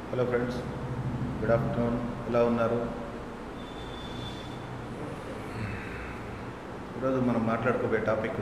hello friends good afternoon ఎలా ఉన్నారు ఈరోజు మనం మాట్లాడుకోబోయే టాపిక్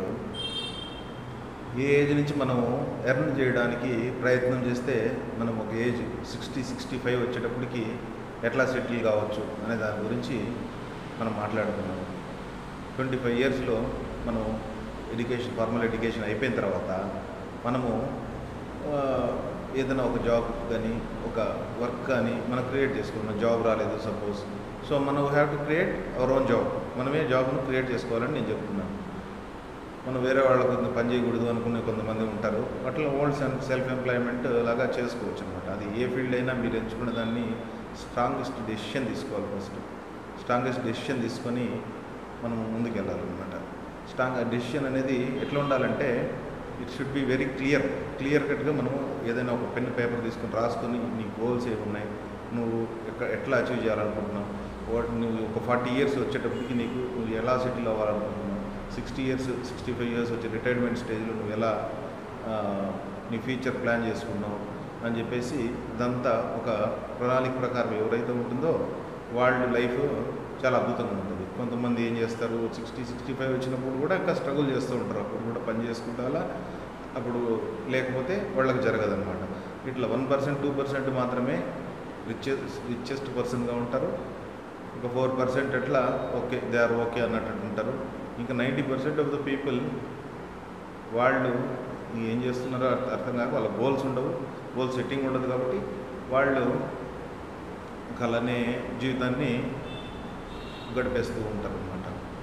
ఏ ఏజ్ నుంచి మనం ఎర్న్ చేయడానికి ప్రయత్నం చేస్తే మనం ఒక ఏజ్ సిక్స్టీ సిక్స్టీ ఫైవ్ వచ్చేటప్పటికి ఎట్లా సెటిల్ కావచ్చు అనే దాని గురించి మనం మాట్లాడుకున్నాం ట్వంటీ ఫైవ్ ఇయర్స్లో మనం ఎడ్యుకేషన్ ఫార్మల్ ఎడ్యుకేషన్ అయిపోయిన తర్వాత మనము ఆ, ఏదైనా ఒక జాబ్ కానీ ఒక వర్క్ కానీ మనం క్రియేట్ చేసుకున్నాం జాబ్ రాలేదు సపోజ్ సో మనం have to create our own job మనమే జాబ్ను క్రియేట్ చేసుకోవాలని నేను చెప్తున్నాను మనం వేరే వాళ్ళకు కొంత పని చేయకూడదు అనుకునే కొంతమంది ఉంటారు అట్లా ఓల్డ్ సెల్ఫ్ ఎంప్లాయ్మెంట్ లాగా చేసుకోవచ్చు అనమాట అది ఏ ఫీల్డ్ అయినా మీరు ఎంచుకున్న దాన్ని స్ట్రాంగెస్ట్ డెసిషన్ తీసుకోవాలి ఫస్ట్ స్ట్రాంగెస్ట్ డెసిషన్ తీసుకొని మనం ముందుకు వెళ్ళాలన్నమాట స్ట్రాంగ్ డెసిషన్ అనేది ఎట్లా ఉండాలంటే it should be very clear clear కట్గా మనం ఏదైనా ఒక పెన్ పేపర్ తీసుకొని రాసుకొని నీ గోల్స్ ఏమి ఉన్నాయి నువ్వు ఎక్క- ఎట్లా అచీవ్ చేయాలనుకుంటున్నావు వాటి నువ్వు ఒక ఫార్టీ ఇయర్స్ వచ్చేటప్పటికి నీకు నువ్వు ఎలా సెటిల్ అవ్వాలనుకుంటున్నావు sixty years sixty five years వచ్చే రిటైర్మెంట్ స్టేజ్లో నువ్వు ఎలా ఆ, నీ ఫ్యూచర్ ప్లాన్ చేసుకున్నావు అని చెప్పేసి ఇదంతా ఒక ప్రణాళిక ప్రకారం ఎవరైతే ఉంటుందో వాళ్ళ లైఫ్ చాలా అద్భుతంగా ఉంటుంది కొంతమంది ఏం చేస్తారు సిక్స్టీ సిక్స్టీ ఫైవ్ వచ్చినప్పుడు కూడా ఇంకా స్ట్రగుల్ చేస్తూ ఉంటారు అప్పుడు కూడా పని చేసుకుంటా అలా అప్పుడు లేకపోతే వాళ్ళకి జరగదన్నమాట ఇట్లా వన్ పర్సెంట్ టూ పర్సెంట్ మాత్రమే రిచెస్ట్ రిచెస్ట్ పర్సన్గా ఉంటారు ఇంకా ఫోర్ పర్సెంట్ అట్లా ఓకే దే ఆర్ ఓకే అన్నట్టు ఉంటారు ఇంకా ninety percent of the people వాళ్ళు ఏం చేస్తున్నారో అర్థ- అర్థం కాక వాళ్ళ గోల్స్ ఉండవు గోల్ సెట్టింగ్ ఉండదు కాబట్టి వాళ్ళు ఇంకా అలానే జీవితాన్ని గడిపేస్తూ ఉంటారు అనమాట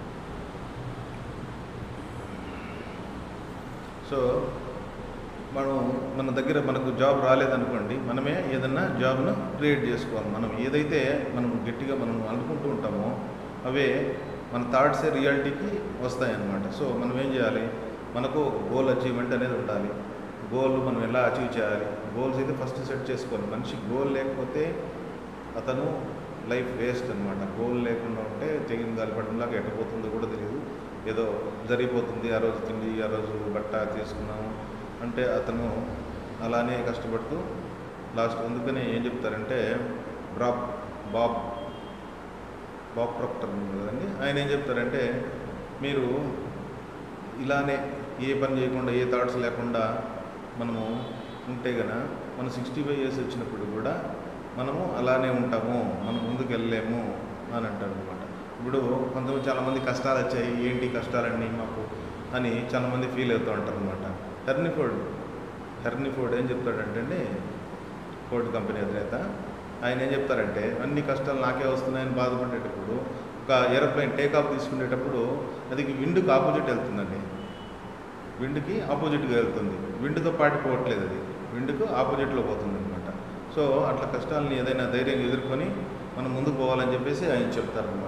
సో మనం మన దగ్గర మనకు జాబ్ రాలేదనుకోండి మనమే ఏదన్నా జాబ్ను క్రియేట్ చేసుకోవాలి మనం ఏదైతే మనం గట్టిగా మనం అనుకుంటూ ఉంటామో అవే మన థాట్సే రియాలిటీకి వస్తాయన్నమాట సో మనం ఏం చేయాలి మనకు గోల్ అచీవ్మెంట్ అనేది ఉండాలి గోల్ మనం ఎలా అచీవ్ చేయాలి గోల్స్ అయితే ఫస్ట్ సెట్ చేసుకోవాలి మనిషి గోల్ లేకపోతే అతను లైఫ్ వేస్ట్ అనమాట గోల్ లేకుండా ఉంటే తెగిన గాలిపడంలాగా ఎట్టపోతుందో కూడా తెలియదు ఏదో జరిగిపోతుంది ఆ రోజు తిండి ఆ రోజు బట్ట తీసుకున్నాము అంటే అతను అలానే కష్టపడుతూ లాస్ట్ అందుకనే ఏం చెప్తారంటే బ్రాబ్ బాబ్ బాబ్ ప్రొక్టర్ ఉంది కదండి ఆయన ఏం చెప్తారంటే మీరు ఇలానే ఏ పని చేయకుండా ఏ థాట్స్ లేకుండా మనము ఉంటే గన మనం సిక్స్టీ ఫైవ్ ఇయర్స్ వచ్చినప్పుడు కూడా మనము అలానే ఉంటాము మనం ముందుకు వెళ్ళలేము అని అంటారు అనమాట ఇప్పుడు కొంతమంది చాలామంది కష్టాలు వచ్చాయి ఏంటి కష్టాలన్నీ మాకు అని చాలామంది ఫీల్ అవుతూ ఉంటారు అనమాట హెర్నిఫోర్డ్ హెర్నిఫోర్డ్ ఏం చెప్తాడంటే అండి ఫోర్డ్ కంపెనీ అధినేత ఆయన ఏం చెప్తారంటే అన్ని కష్టాలు నాకే వస్తున్నాయని బాధపడేటప్పుడు ఒక ఏరోప్లేన్ టేక్ ఆఫ్ తీసుకునేటప్పుడు అది విండ్కి ఆపోజిట్ వెళ్తుందండి విండ్కి ఆపోజిట్గా వెళ్తుంది విండ్తో పాటు పోవట్లేదు అది విండ్కు ఆపోజిట్లో పోతుంది అనమాట సో అట్లా కష్టాలని ఏదైనా ధైర్యంగా ఎదుర్కొని మనం ముందుకు పోవాలని చెప్పేసి ఆయన చెప్తారనమాట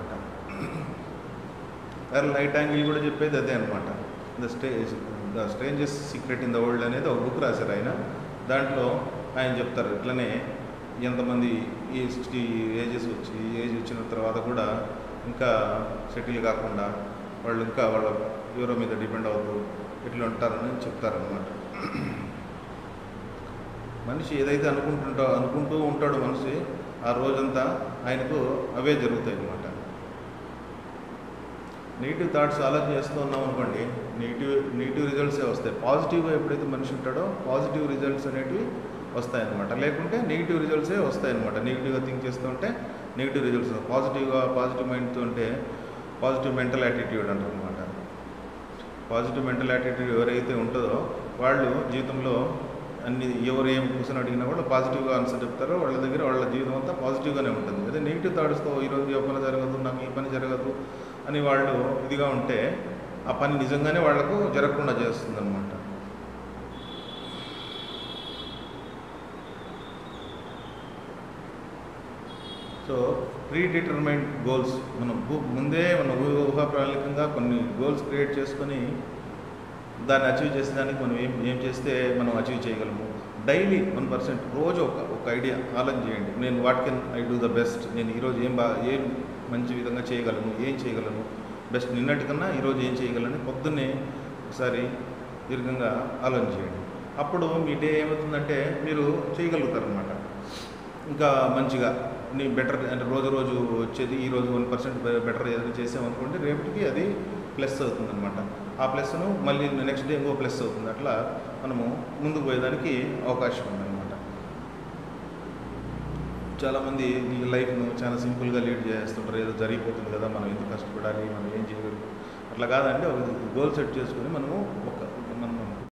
వేరే లైట్ యాంగిల్ కూడా చెప్పేది అదే అనమాట the stage the strangest secret in the world అనేది ఒక బుక్ రాశారు ఆయన దాంట్లో ఆయన చెప్తారు ఇట్లనే ఎంతమంది ఈ సిక్స్టీ ఏజెస్ వచ్చి ఏజ్ వచ్చిన తర్వాత కూడా ఇంకా సెటిల్ కాకుండా వాళ్ళు ఇంకా వాళ్ళ ఎవరో మీద డిపెండ్ అవుతూ ఇట్లా ఉంటారని చెప్తారనమాట మనిషి ఏదైతే అనుకుంటుంటా అనుకుంటూ ఉంటాడో మనిషి ఆ రోజంతా ఆయనకు అవే జరుగుతాయి అన్నమాట నెగిటివ్ థాట్స్ ఆలోచన చేస్తూ ఉన్నాం అనుకోండి నెగిటివ్ నెగిటివ్ రిజల్ట్సే వస్తాయి పాజిటివ్గా ఎప్పుడైతే మనిషి ఉంటాడో పాజిటివ్ రిజల్ట్స్ అనేటివి వస్తాయన్నమాట లేకుంటే నెగిటివ్ రిజల్ట్సే వస్తాయన్నమాట నెగిటివ్గా థింక్ చేస్తూ ఉంటే నెగిటివ్ రిజల్ట్స్ పాజిటివ్గా పాజిటివ్ మైండ్తో ఉంటే పాజిటివ్ మెంటల్ యాటిట్యూడ్ అంటారు అనమాట పాజిటివ్ మెంటల్ యాటిట్యూడ్ ఎవరైతే ఉంటుందో వాళ్ళు జీవితంలో అన్ని ఎవరు ఏం క్వశ్చన్ అడిగినా కూడా పాజిటివ్గా ఆన్సర్ చెప్తారో వాళ్ళ దగ్గర వాళ్ళ జీవితం అంతా పాజిటివ్గానే ఉంటుంది అదే నెగిటివ్ థాట్స్తో ఈరోజు ఏ పని జరగదు నాకు ఈ పని జరగదు అని వాళ్ళు ఇదిగా ఉంటే ఆ పని నిజంగానే వాళ్లకు జరగకుండా చేస్తుంది అనమాట సో ప్రీ డిటర్మైన్డ్ గోల్స్ మనం ఊ- ముందే మన ఊ- ఊహా ప్రణాళికంగా కొన్ని గోల్స్ క్రియేట్ చేసుకొని దాన్ని అచీవ్ చేసేదానికి మనం ఏం ఏం చేస్తే మనం అచీవ్ చేయగలము డైలీ వన్ పర్సెంట్ రోజు ఒక ఒక ఐడియా ఆలోచన చేయండి నేను what can I do the best నేను ఈరోజు ఏం బా ఏం మంచి విధంగా చేయగలను ఏం చేయగలను బెస్ట్ నిన్నటికన్నా ఈరోజు ఏం చేయగలను పొద్దున్నే ఒకసారి దీర్ఘంగా ఆలోచన చేయండి అప్పుడు మీ డే ఏమవుతుందంటే మీరు చేయగలుగుతారు అనమాట ఇంకా మంచిగా నీ బెటర్ అంటే రోజు రోజు వచ్చేది ఈ రోజు వన్ పర్సెంట్ బెటర్ ఏదైనా చేసామనుకోండి రేపటికి అది ప్లస్ అవుతుంది అనమాట ఆ ప్లస్ను మళ్ళీ నెక్స్ట్ డే ఇంకో ప్లస్ అవుతుంది అట్లా మనము ముందుకు పోయేదానికి అవకాశం ఉందన్నమాట చాలామంది లైఫ్ను చాలా సింపుల్గా లీడ్ చేస్తుంటారు ఏదో జరిగిపోతుంది కదా మనం ఎందుకు కష్టపడాలి మనం ఏం చేయగలం అట్లా కాదండి ఒక గోల్ సెట్ చేసుకొని మనము ఒక